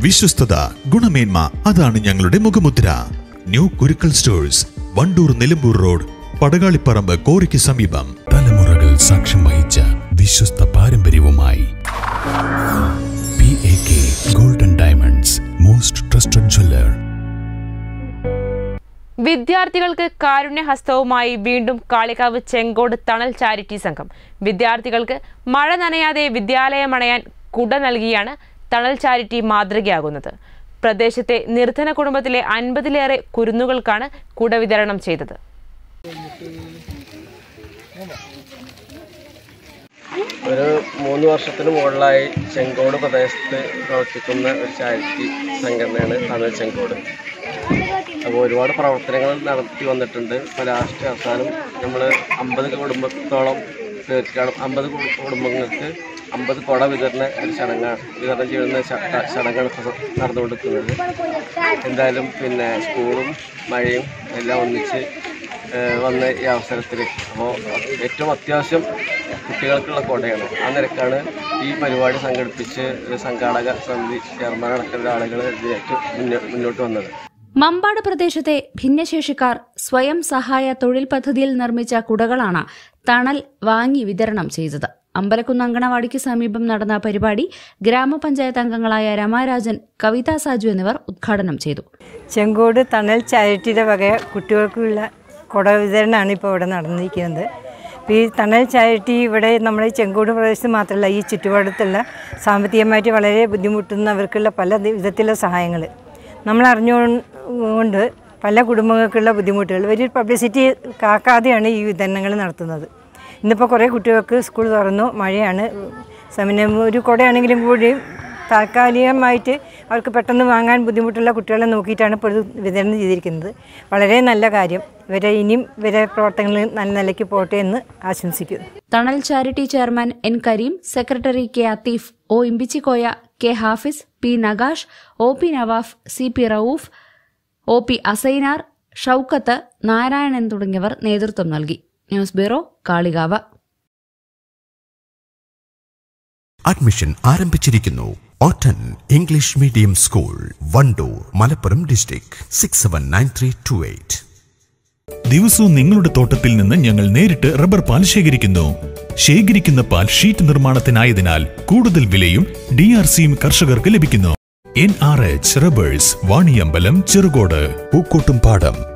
വിശ്വസ്തത ഗുണമേന്മ അതാണ് ഞങ്ങളുടെ മുഖമുദ്ര new Kurukkal stores Wandoor Nilambur road Padakaliparamba കോറിക്ക് സമീപം തലമുറകൾ സാക്ഷ്യം വഹിച്ച വിശ്വസ്ത പാരമ്പര്യവുമായി P A K golden diamonds most trusted jeweller വിദ്യാർത്ഥികൾക്ക് കാരുണ്യഹസ്തവുമായി വീണ്ടും കാളികാവ് ചെങ്കോട് തണൽ ചാരിറ്റി സംഘം വിദ്യാർത്ഥികൾക്ക് മഴ നനയാതെ വിദ്യാലയമണയാൻ കുട നൽകിയാണ് തണൽ ചാരിറ്റി മാതൃകയാകുന്നത് പ്രദേശത്തെ നിർധന കുടുംബത്തിലെ അൻപതിലേറെ കുരുന്നുകൾക്കാണ് കുട വിതരണം ചെയ്തത് ഒരു മൂന്ന് വർഷത്തിന് മുകളിലായി ചെങ്കോട് പ്രദേശത്ത് പ്രവർത്തിക്കുന്ന ഒരു ചാരിറ്റി സംഘടനയാണ് തമിഴ് ചെങ്കോട് അപ്പോൾ ഒരുപാട് പ്രവർത്തനങ്ങൾ നടത്തി വന്നിട്ടുണ്ട് ഇപ്പോൾ ലാസ്റ്റ് അവസാനം നമ്മൾ അമ്പത് കുടുംബത്തോളം പേർക്കാണ് അമ്പത് കുടുംബങ്ങൾക്ക് അമ്പത് കുട വിതരണ ഒരു ചടങ്ങാണ് വിതരണം ചെയ്യുന്ന ച- ചടങ്ങാണ് ഇപ്പോൾ നടന്നുകൊണ്ടിരിക്കുന്നത് എന്തായാലും പിന്നെ സ്കൂളും മഴയും എല്ലാം ഒന്നിച്ച് ഏഹ് വന്ന ഈ അവസരത്തിൽ അപ്പോൾ ഏറ്റവും അത്യാവശ്യം കുട്ടികൾക്കുള്ള കൊടയാണ് ആ നിരക്കാണ് ഈ പരിപാടി സംഘടിപ്പിച്ച് സംഘാടക സമിതി ചെയർമാൻ അടക്കമുള്ള ആളുകൾ ഇതിലേക്ക് മുന്നോ- മുന്നോട്ട് വന്നത് മമ്പാട് പ്രദേശത്തെ ഭിന്നശേഷിക്കാർ സ്വയം സഹായ തൊഴിൽ പദ്ധതിയിൽ നിർമ്മിച്ച കുടകളാണ് തണൽ വാങ്ങി വിതരണം ചെയ്തത് അമ്പലക്കുന്ന് അങ്കണവാടിക്ക് സമീപം നടന്ന പരിപാടി ഗ്രാമപഞ്ചായത്ത് അംഗങ്ങളായ രമാരാജൻ കവിത സാജു എന്നിവർ ഉദ്ഘാടനം ചെയ്തു ചെങ്കോട് തണൽ ചാരിറ്റിയുടെ വക കുട്ടികൾക്കുള്ള കുട വിതരണമാണ് ഇപ്പോൾ ഇവിടെ നടന്നിരിക്കുന്നത് ഇപ്പോൾ ഈ തണൽ ചാരിറ്റി ഇവിടെ നമ്മുടെ ഈ ചെങ്കോട് പ്രദേശത്ത് മാത്രമല്ല ഈ ചുറ്റുപാടത്തുള്ള സാമ്പത്തികമായിട്ട് വളരെ ബുദ്ധിമുട്ടുന്നവർക്കുള്ള പല വിധത്തിലുള്ള സഹായങ്ങൾ നമ്മൾ അറിഞ്ഞുകൊണ്ട് പല കുടുംബങ്ങൾക്കുള്ള ബുദ്ധിമുട്ടുകൾ വലിയൊരു പബ്ലിസിറ്റി കാക്കാതെയാണ് ഈ വിതരണങ്ങൾ നടത്തുന്നത് ഇന്നിപ്പോൾ കുറേ കുട്ടികൾക്ക് സ്കൂൾ തുറന്നു മഴയാണ് സമയം ഒരു കുടയാണെങ്കിലും കൂടി താൽക്കാലികമായിട്ട് അവർക്ക് പെട്ടെന്ന് വാങ്ങാൻ ബുദ്ധിമുട്ടുള്ള കുട്ടികളെ നോക്കിയിട്ടാണ് ഇപ്പോൾ ഇത് വിതരണം ചെയ്തിരിക്കുന്നത് വളരെ നല്ല കാര്യം ഇവരെ ഇനിയും ഇവരെ പ്രവർത്തനങ്ങൾ നല്ല നിലയ്ക്ക് പോട്ടെ എന്ന് ആശംസിക്കുന്നു Thanal charity chairman N Kareem secretary K Atheef O Imbichikoya K Hafiz P Nagash O P Nawaf C P Rauf O P Assainar Shoukath Narayanan തുടങ്ങിയവർ നേതൃത്വം നൽകി ന്യൂസ് ബ്യൂറോ കാളികാവ് അഡ്മിഷൻ ആരംഭിച്ചിരിക്കുന്നു Ottan English medium school Wandoor Malappuram district six seven nine three two eight ദിവസവും നിങ്ങളുടെ തോട്ടത്തിൽ നിന്ന് ഞങ്ങൾ നേരിട്ട് റബ്ബർ പാൽ ശേഖരിക്കുന്നു ശേഖരിക്കുന്ന പാൽ ഷീറ്റ് നിർമ്മാണത്തിനായതിനാൽ കൂടുതൽ വിലയും ഡി ആർ സിയും കർഷകർക്ക് ലഭിക്കുന്നു N R H rubbers Vaniyambalam Cherukode പൂക്കോട്ടും പാടം